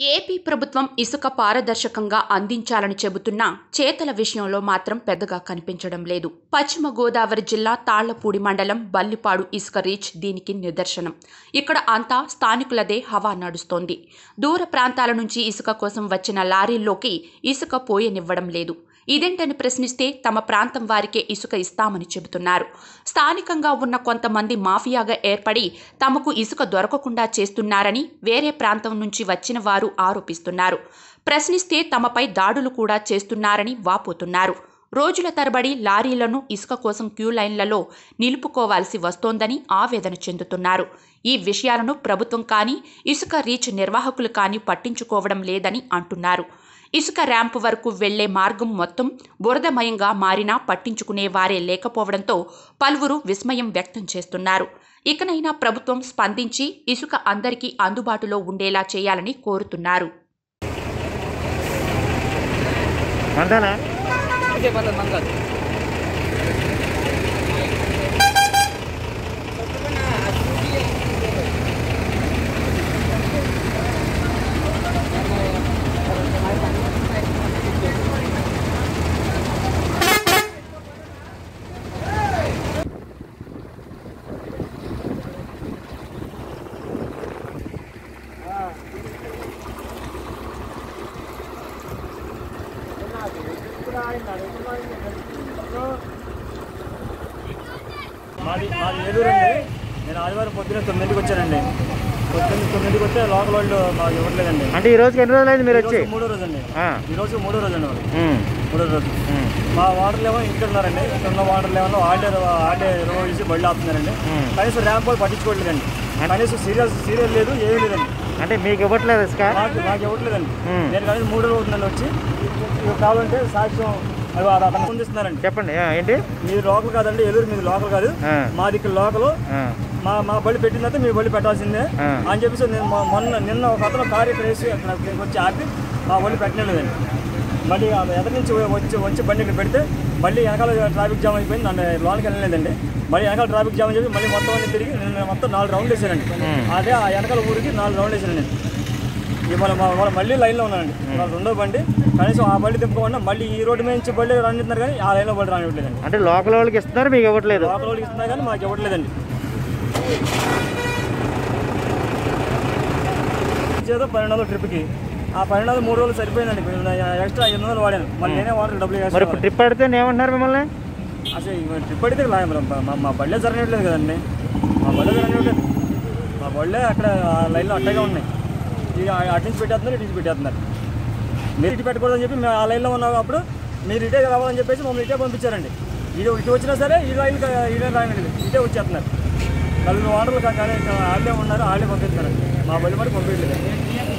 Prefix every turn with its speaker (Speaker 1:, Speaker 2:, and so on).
Speaker 1: AP ప్రభుత్వం ఇసుక పారదర్శకంగా అందించాలని చెబుతున్నా చేతల విషయంలో మాత్రం పెద్దగా కనిపించడం లేదు పశ్చిమ గోదావరి జిల్లా తాళ్లపూడి మండలం బల్లిపాడు ఇసుక రీచ్ దీనికి నిదర్శనం ఇక్కడ అంతా స్థానికులదే హవా నడుస్తోంది దూర ప్రాంతాల నుంచి ఇసుక కోసం వచ్చిన లారీల్లోకి ఇసుక పోయనివ్వడం లేదు ఇదేంటని ప్రశ్నిస్తే తమ ప్రాంతం వారికే ఇసుక ఇస్తామని చెబుతున్నారు స్థానికంగా ఉన్న కొంతమంది మాఫియాగా ఏర్పడి తమకు ఇసుక దొరకకుండా చేస్తున్నారని వేరే ప్రాంతం నుంచి వచ్చిన వారు ఆరోపిస్తున్నారు ప్రశ్నిస్తే తమపై దాడులు కూడా చేస్తున్నారని వాపోతున్నారు రోజుల తరబడి లారీలను ఇసుక కోసం క్యూ లైన్లలో నిలుపుకోవాల్సి వస్తోందని ఆవేదన చెందుతున్నారు ఈ విషయాలను ప్రభుత్వం కానీ ఇసుక రీచ్ నిర్వాహకులు కానీ పట్టించుకోవడం లేదని అంటున్నారు ఇసుక ర్యాంపు వరకు వెళ్లే మార్గం మొత్తం బురదమయంగా మారినా పట్టించుకునే వారే లేకపోవడంతో పలువురు విస్మయం వ్యక్తం చేస్తున్నారు ఇకనైనా ప్రభుత్వం స్పందించి ఇసుక అందరికీ అందుబాటులో ఉండేలా చేయాలని కోరుతున్నారు
Speaker 2: అంతేనా
Speaker 3: ఓకే పర్లేదు మన కాదు
Speaker 4: మాది మాది ఏలూరు అండి నేను ఆదివారం పొద్దున్న తొమ్మిదింటికి వచ్చానండి పొద్దున్న తొమ్మిదింటికి వస్తే లోకల్ వాళ్ళు మాకు ఇవ్వట్లేదండి
Speaker 2: అంటే ఈ రోజుకి ఎన్ని రోజులు అయింది మీరు వచ్చి
Speaker 4: ఈరోజు మూడో రోజు అండి
Speaker 2: ఆ.
Speaker 4: ఈ రోజు మూడో రోజు అండి వాళ్ళు
Speaker 2: ఉమ్,
Speaker 4: మూడో రోజు
Speaker 2: ఉమ్,
Speaker 4: మా వాటర్ లెవెల్ ఇక్కడ ఉన్నారండి ఇక్కడ ఉన్న వాటర్ లెవెల్ ఆడే ఆడే రోజు వేసి బళ్ళు ఆపుతున్నారండి
Speaker 2: ఉమ్.
Speaker 4: కనీసం ర్యాంప్ వాళ్ళు పట్టించుకోవట్లేదండి కనీసం సీరియల్ సీరియల్ లేదు ఏమీ లేదండి
Speaker 2: అంటే మీకు ఇవ్వట్లేదు ఇసుక
Speaker 4: నాకు నాకు ఇవ్వట్లేదండి
Speaker 2: ఉమ్.
Speaker 4: నేను కనీసం మూడో రోజు నన్ను వచ్చి ఇవి కావాలంటే సాక్ష్యం అవి అతను పొందిస్తున్నారండి
Speaker 2: చెప్పండి ఆ, ఏంటి
Speaker 4: మీరు లోకల్ కాదండి ఏలూరు మీది లోకల్ కాదు
Speaker 2: ఆ.
Speaker 4: మాది ఇక్కడ లోకల్
Speaker 2: ఆ,
Speaker 4: మా మా బళ్ళు పెట్టిన తర్వాత మీ బళ్ళు పెట్టాల్సిందే
Speaker 2: ఆ.
Speaker 4: అని చెప్పేసి నేను మొ- మొన్న నిన్న ఒక అతను కారు ఇక్కడ వేసి అక్కడ ఇక్కడికి వచ్చి ఆపి మా బళ్ళు పెట్టలేదండి మళ్ళీ ఆ ఎదురు నుంచి వచ్చి వచ్చి బండి ఇక్కడ పెడితే మళ్ళీ వెనకాల ట్రాఫిక్ జామ్ అయిపోయింది నన్ను లోనికి వెళ్ళలేదండి మళ్ళీ వెనకాల ట్రాఫిక్ జామ్ అని చెప్పి మళ్ళీ మొత్తం అన్ని తిరిగి నేను మొత్తం నాలుగు రౌండ్లు వేసానండి అదే ఆ వెనకాల ఊరికి నాలుగు రౌండ్లు వేసాను నేను ఇవాళ మా- వాళ్ళ మళ్ళీ లైన్లో ఉన్నానండి ఇవాళ రెండో బండి కనీసం ఆ బండి తిప్పుకోకుండా మళ్ళీ ఈ రోడ్డు మీద నుంచి బండి రానిస్తున్నారు కానీ ఆ లైన్లో బండి రానివ్వట్లేదండి
Speaker 2: అంటే లోకల్ వాళ్ళకి ఇస్తున్నారు మీకు ఇవ్వట్లేదు
Speaker 4: లోకల్ వాళ్ళకి ఇస్తున్నా కానీ మాకు ఇవ్వట్లేదండి చేదో పన్నెండు వందల ట్రిప్కి ఆ పన్నెండు వందలు మూడు రోజులు సరిపోయిందండి ఎక్స్ట్రా ఐదు వందలు వాడాను మళ్ళీ నేనే వాటర్ డబ్బులు
Speaker 2: మరి
Speaker 4: వేస్తాను
Speaker 2: ఇప్పుడు ట్రిప్ పెడితే ఏమంటున్నారు మిమ్మల్ని
Speaker 4: అసలు ఈ ట్రిప్ అడిగితే లా- మా- మా- మా బళ్ళే జరగట్లేదు కదండి మా బళ్ళే జరగట్లేదు మా బళ్ళే అక్కడ ఆ లైన్లో అట్టగా ఉన్నాయి ఇక అటు నుంచి పెట్టేస్తున్నారు ఇటు నుంచి పెట్టేస్తున్నారు మీరు ఇటు పెట్టకూడదని చెప్పి మేము ఆ లైన్లో ఉన్నప్పుడు మీరు ఇటే రావాలని చెప్పేసి మమ్మల్ని ఇటే పంపించారండి ఇటు ఇటు వచ్చినా సరే ఈ లైన్ ఈ లైన్ రాయండి ఇటే వచ్చేస్తున్నారు నలుగురు వాటర్లు కానీ ఆడే ఉన్నారు ఆడే పంపిస్తున్నారండి మా బళ్ళు మరి పంపించలేదు